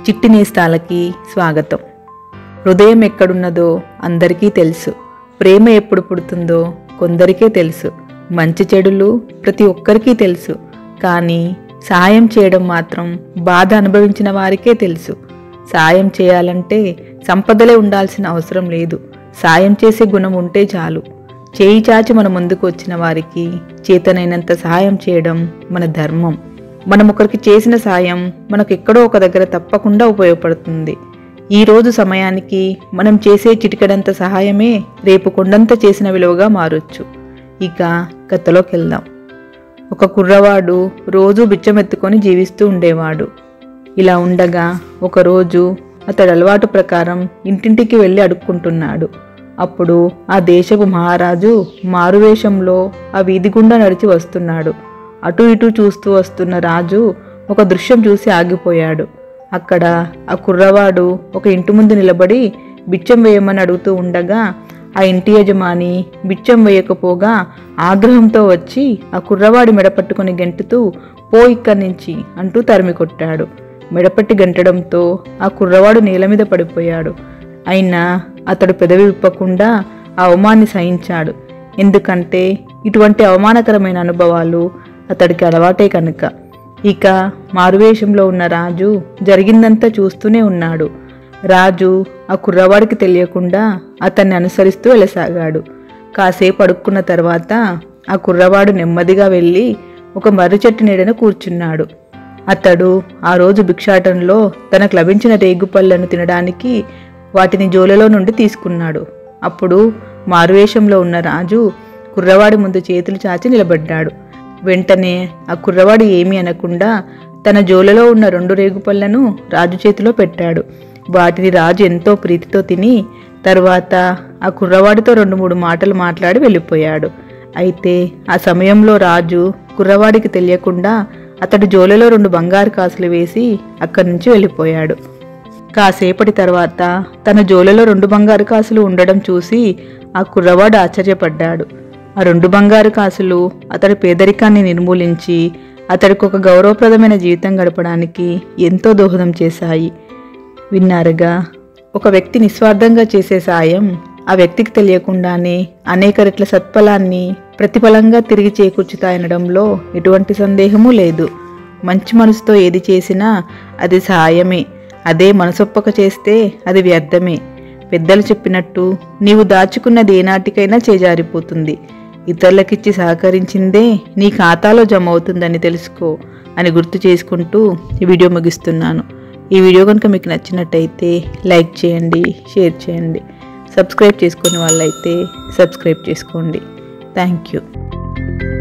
చిట్టి నేస్తాలకి స్వాగతం హృదయం ఎక్కడున్నదో అందరికీ తెలుసు ప్రేమ ఎప్పుడు పుడుతుందో కొందరికే తెలుసు మంచి చెడులు ప్రతి ఒక్కరికీ తెలుసు కానీ సాయం చేయడం మాత్రం బాధ అనుభవించిన వారికే తెలుసు సాయం చేయాలంటే సంపదలే ఉండాల్సిన అవసరం లేదు సాయం చేసే గుణం ఉంటే చాలు చేయి చాచి మన ముందుకు వచ్చిన వారికి చేతనైనంత సహాయం చేయడం మన ధర్మం మనం ఒకరికి చేసిన సాయం మనకు ఎక్కడో ఒక దగ్గర తప్పకుండా ఉపయోగపడుతుంది ఈ రోజు సమయానికి మనం చేసే చిటికడంత సహాయమే రేపు కొండంత చేసిన విలువగా మారొచ్చు ఇక కథలోకి వెళ్దాం ఒక కుర్రవాడు రోజూ బిచ్చమెత్తుకొని జీవిస్తూ ఉండేవాడు ఇలా ఉండగా ఒకరోజు అతడు అలవాటు ప్రకారం ఇంటింటికి వెళ్ళి అడుక్కుంటున్నాడు అప్పుడు ఆ దేశపు మహారాజు మారువేషంలో ఆ వీధి గుండా నడిచి వస్తున్నాడు అటు ఇటు చూస్తూ వస్తున్న రాజు ఒక దృశ్యం చూసి ఆగిపోయాడు అక్కడ ఆ కుర్రవాడు ఒక ఇంటి ముందు నిలబడి బిచ్చం వేయమని అడుగుతూ ఉండగా ఆ ఇంటి యజమాని బిచ్చం వేయకపోగా ఆగ్రహంతో వచ్చి ఆ కుర్రవాడి మెడపట్టుకుని గెంటుతూ పో ఇక్కడి నుంచి అంటూ తరిమి కొట్టాడు మెడపట్టి గంటడంతో ఆ కుర్రవాడు నేల మీద పడిపోయాడు అయినా అతడు పెదవి విప్పకుండా ఆ అవమాన్ని సహించాడు ఎందుకంటే ఇటువంటి అవమానకరమైన అనుభవాలు అతడికి అలవాటే కనుక ఇక మారువేషంలో ఉన్న రాజు జరిగిందంతా చూస్తూనే ఉన్నాడు రాజు ఆ కుర్రవాడికి తెలియకుండా అతన్ని అనుసరిస్తూ వెళ్ళసాగాడు కాసేపు అడుక్కున్న తర్వాత ఆ కుర్రవాడు నెమ్మదిగా వెళ్ళి ఒక మర్రి చెట్టు నీడన కూర్చున్నాడు అతడు ఆ రోజు భిక్షాటంలో తనకు లభించిన రేగుపళ్ళను తినడానికి వాటిని జోలలో నుండి తీసుకున్నాడు అప్పుడు మారువేషంలో ఉన్న రాజు కుర్రవాడి ముందు చేతులు చాచి నిలబడ్డాడు వెంటనే ఆ కుర్రవాడు ఏమీ అనకుండా తన జోలలో ఉన్న రెండు రేగుపళ్ళను రాజు చేతిలో పెట్టాడు వాటిని రాజు ఎంతో ప్రీతితో తిని తర్వాత ఆ కుర్రవాడితో రెండు మూడు మాటలు మాట్లాడి వెళ్ళిపోయాడు అయితే ఆ సమయంలో రాజు కుర్రవాడికి తెలియకుండా అతడు జోలలో రెండు బంగారు కాసులు వేసి అక్కడి నుంచి వెళ్ళిపోయాడు కాసేపటి తర్వాత తన జోలలో రెండు బంగారు కాసులు ఉండడం చూసి ఆ కుర్రవాడు ఆశ్చర్యపడ్డాడు ఆ రెండు బంగారు కాసులు అతడి పేదరికాన్ని నిర్మూలించి అతడికి ఒక గౌరవప్రదమైన జీవితం గడపడానికి ఎంతో దోహదం చేశాయి విన్నారుగా ఒక వ్యక్తి నిస్వార్థంగా చేసే సాయం ఆ వ్యక్తికి తెలియకుండానే అనేక రెట్ల సత్ఫలాన్ని ప్రతిఫలంగా తిరిగి చేకూర్చుతాయనడంలో ఎటువంటి సందేహమూ లేదు మంచి మనసుతో ఏది చేసినా అది సహాయమే అదే మనసొప్పక చేస్తే అది వ్యర్థమే పెద్దలు చెప్పినట్టు నీవు దాచుకున్నది ఏనాటికైనా చేజారిపోతుంది ఇతరులకిచ్చి సహకరించిందే నీ ఖాతాలో జమ అవుతుందని తెలుసుకో అని గుర్తు చేసుకుంటూ ఈ వీడియో ముగిస్తున్నాను ఈ వీడియో కనుక మీకు నచ్చినట్టయితే లైక్ చేయండి షేర్ చేయండి సబ్స్క్రైబ్ చేసుకునే వాళ్ళైతే సబ్స్క్రైబ్ చేసుకోండి థ్యాంక్ యూ